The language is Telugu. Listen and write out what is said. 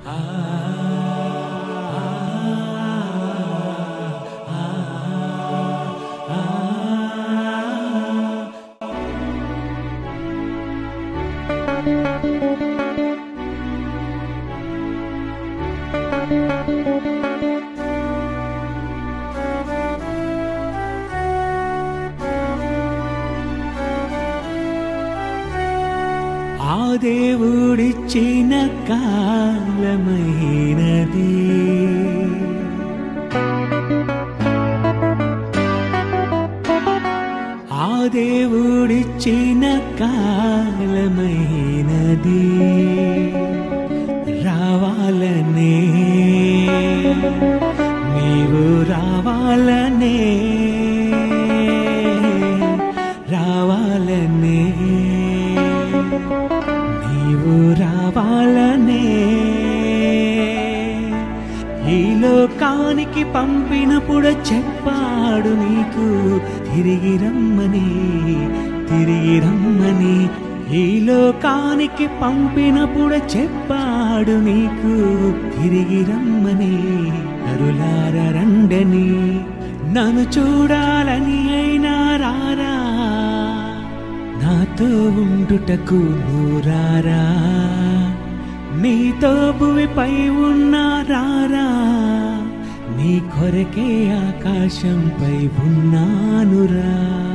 ఆ దేవుడిచ్చిన కాలమైనది ఆ దేవుడిచ్చిన కాలమైనది రావాలనే నీవు రావాలనే రావాలనే నీవు రావాలనే ఈ లోకానికి పంపినప్పుడు చెప్పాడు నీకు తిరిగి రమ్మని తిరిగి రమ్మని ఈ లోకానికి పంపినప్పుడు చెప్పాడు నీకు తిరిగి రమ్మని అరులార రండని నన్ను చూడాలని అయినా రారా నాతో ఉండుటకు నూరారా నీతో భూమిపై ఉన్నారారా నీ కొరకే ఆకాశంపై ఉన్నానురా